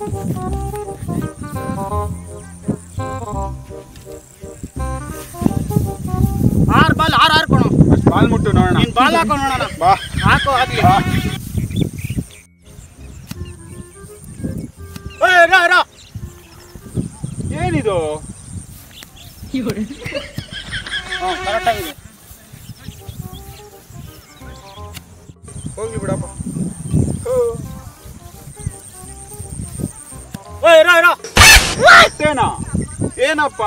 R ball R R ಕೊಡು ಅಷ್ಟ್ ball ಮುಟ್ಟು ನೋಡೋಣ ನೀನ್ ಬಾಲ್ ಹಾಕೋ ನೋಡೋಣ ಬಾ ಹಾಕೋ ಆಗ್ಲಿ ಬಾ ಏ, ಇರೋ, ಇರೋ. ಏನಿದು ಹ್ಮ್ ಕರೆಕ್ಟ್ ಆಗಿದೆ ಹೋಗ್ಲಿ ಬಿಡಪ್ಪ ಏ, ಇರೋ ಇರೋ ಏನಾ ಏನಪ್ಪ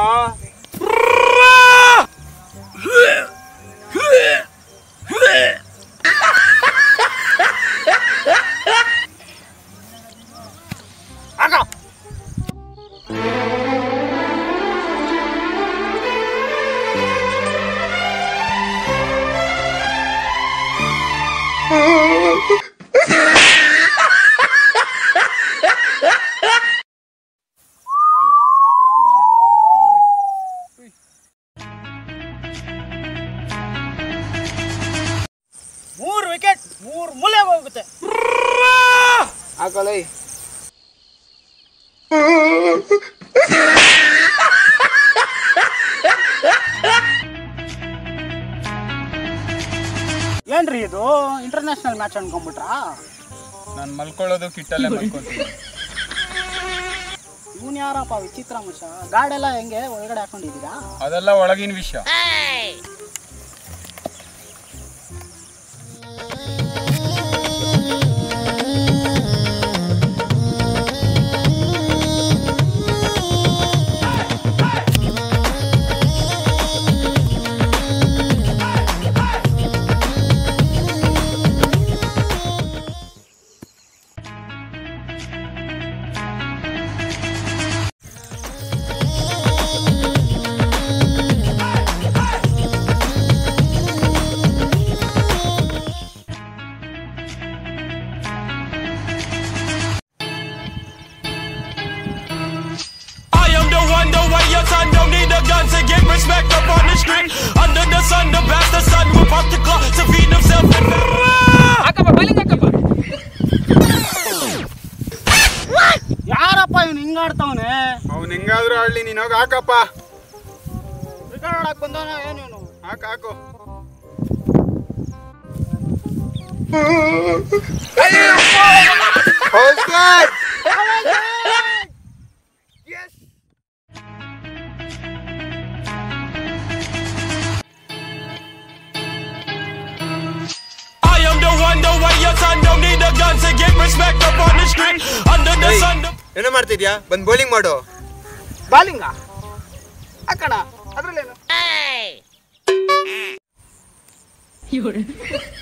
ಹಾಕೋ ಮೂರು ವಿಕೆಟ್ ಮೂರು ಮೂಲೆ ಹೋಗುತ್ತೆ ಹಾಕಲೈ ಏನ್ರಿ ಇದು ಇಂಟರ್ನ್ಯಾಷನಲ್ ಮ್ಯಾಚ್ ಅನ್ಕೊಂಡ್ಬಿಟ್ರಾ ನಾನು ಮಲ್ಕೊಳ್ಳೋದು ಕಿಟ್ಟಲ್ಲೇ ಮಲ್ಕೊತೀನಿ ಇವನ್ ಯಾರಪ್ಪ ವಿಚಿತ್ರ ಮನುಷ್ಯ ಗಾಡೆಲ್ಲ ಹೆಂಗೆ ಒಳಗಡೆ ಹಾಕೊಂಡಿದ್ದೀರಾ ಅದೆಲ್ಲ ಒಳಗಿನ ವಿಷಯ I am the one, the way your son don't need a gun to get respect up on the street. Under the sun, the bastard son will pop the clock to feed himself. ಯಾರಪ್ಪ ಇವ್ನು ಹಿಂಗಾಡ್ತಾವನೆ ಅವ್ನು ಹೆಂಗಾದ್ರೂ ಆಡ್ಲಿ ನೀನು ಹೋಗಿ ಹಾಕಪ್ಪ cricket ಆಡಕ್ ಬಂದವನ ಏನು ಇವನು ಹಾಕು ಹಾಕು I am the one, the way your son don't need a gun to get respect up on the street. Under the sun, the ಏನೋ ಮಾಡ್ತಿದ್ಯಾ ಬಂದ್ ಬೌಲಿಂಗ್ ಮಾಡು ಬಾಲಿಂಗ ಹಾಕಣ ಅದ್ರಲ್ಲೇನು